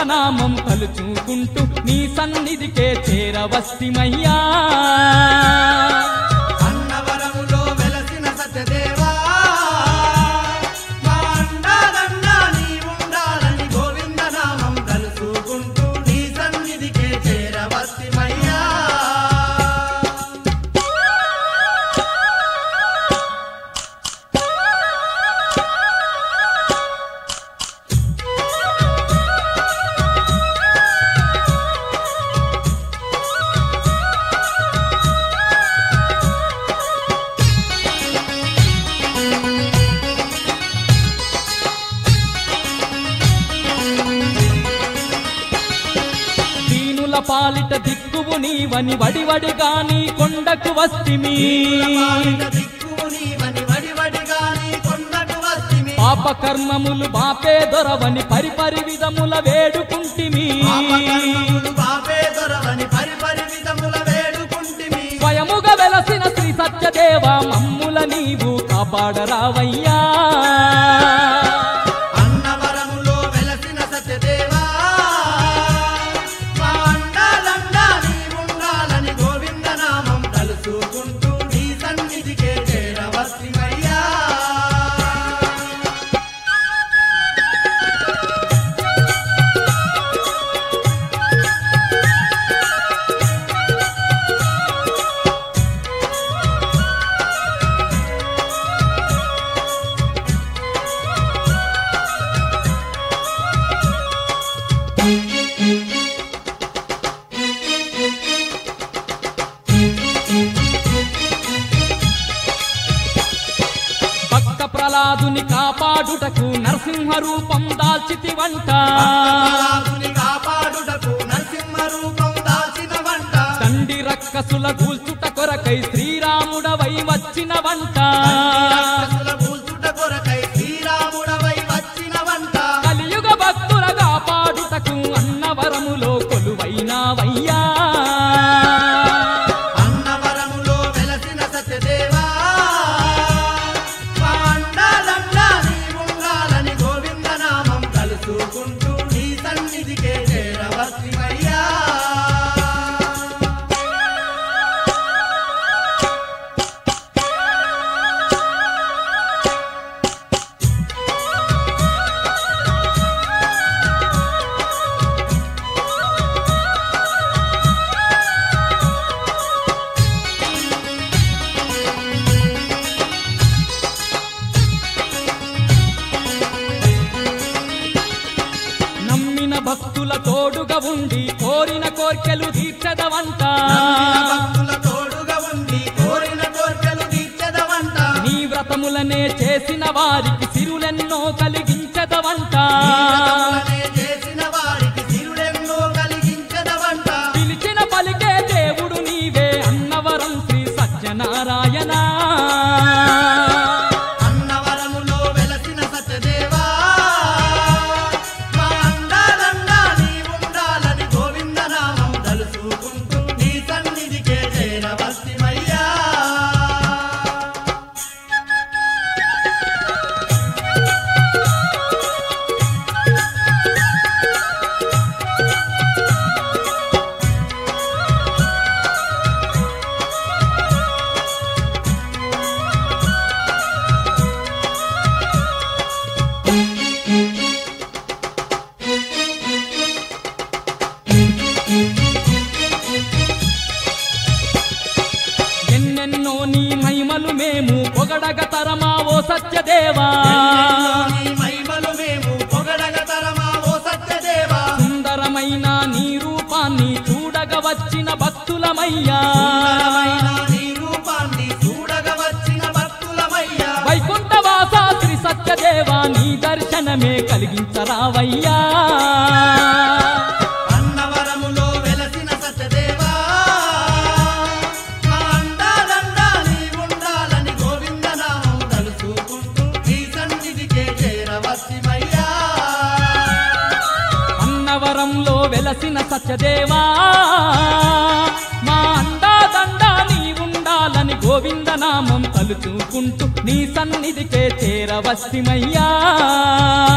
నామం తలుచుకుంటూ నీ సన్నిధికే చేరవస్తిమయ్యా అన్నవరములో వెలసిన సత్యదేవా మా అండాదండ నీ ఉండాలని గోవింద నామం కలుసుకుంటూ నీ సన్నిధికే చేరవస్తిమయ్యా దీనుల పాలిట దిక్కువు నీవని వడివడిగా నీ కొండకు వస్తిమి పాలిట దిక్కువు నీవని వడివడిగా నీ కొండకు వస్తిమి పాప కర్మములు బాపే దొరవని పరిపరి విధముల వేడుకుంటిమి పాపకర్మములు బాపే దొరవని పరిపరి విధముల వేడుకుంటిమి స్వయముగా వెలసిన శ్రీ సత్యదేవ మమ్ముల నీవు కాపాడరావయ్యా అన్నవరములో వెలసిన సత్యదేవా మా అండాలండ నీ ఉండాలని గోవింద నామం తలుసుకుంటూ నీ సన్నిధికే చేరవస్తిమయ్యా భక్త ప్రహ్లాదుని కాపాడుటకు నరసింహ రూపం దాల్చితి వంట ప్రహ్లాదుని కాపాడుటకు నరసింహ రూపం దాల్చిన వంట తండ్రి రక్కసుల కూల్చుట కొరకై శ్రీరాముడవై వచ్చిన వంట రాక్షసుల కూల్చుట కొరకై శ్రీరాముడవై వచ్చిన వంట కలియుగ భక్తుల కాపాడుటకు అన్నవరములో కొలువైనావయ్యా అన్నవరములో వెలసిన సత్యదేవా మా అండాలండ నీ ఉండాలని గోవింద నామం కలుసుకుంటూ నీ సన్నిధికే చేరవస్తిమయ్యా నమ్మిన భక్తుల తోడుగా ఉండి కోరిన కోర్కెలు తీర్చదవంట నమ్మిన భక్తుల తోడుగా ఉండి కోరిన కోర్కెలు తీర్చదవంట నీ వ్రతములనే చేసిన వారికి సిరులెన్నో కలిగించదవంట వ్రతములనే చేసిన వారికి సిరులెన్నో కలిగించదవంట పిలిచిన పలికే దేవుడు నీవే అన్నవరం శ్రీ సత్యనారాయణ అన్నవరములో వెలసిన సత్యదేవా మా అండాలండ నీ ఉండాలని గోవింద నామం తలుసుకుంటూ నీ సన్నిధికే చేరవస్తిమయ్యా ఎన్నెన్నో నీ మహిమలు మేము పొగడగ తరమా ఓ సత్యదేవా నీ మహిమలు మేము పొగడగ తరమా ఓ సత్యదేవా సుందరమైన నీ రూపాన్ని చూడగ వచ్చిన భక్తులమయ్యా సుందరమైన నీ రూపాన్ని చూడగ వచ్చిన భక్తులమయ్యా వైకుంఠవాస శ్రీ సత్యదేవా నీ దర్శనమే కలిగించరావయ్యా అన్నవరములో వెలసిన సత్యదేవా మా అండాలండ నీ ఉండాలని గోవింద నామం తలుసుకుంటూ నీ సన్నిధికే చేరవస్తిమయ్యా అన్నవరంలో వెలసిన సత్యదేవా మా అండాదండ నీ ఉండాలని గోవిందనామం తలుచుకుంటూ నీ సన్నిధికే చేరవస్తిమయ్యా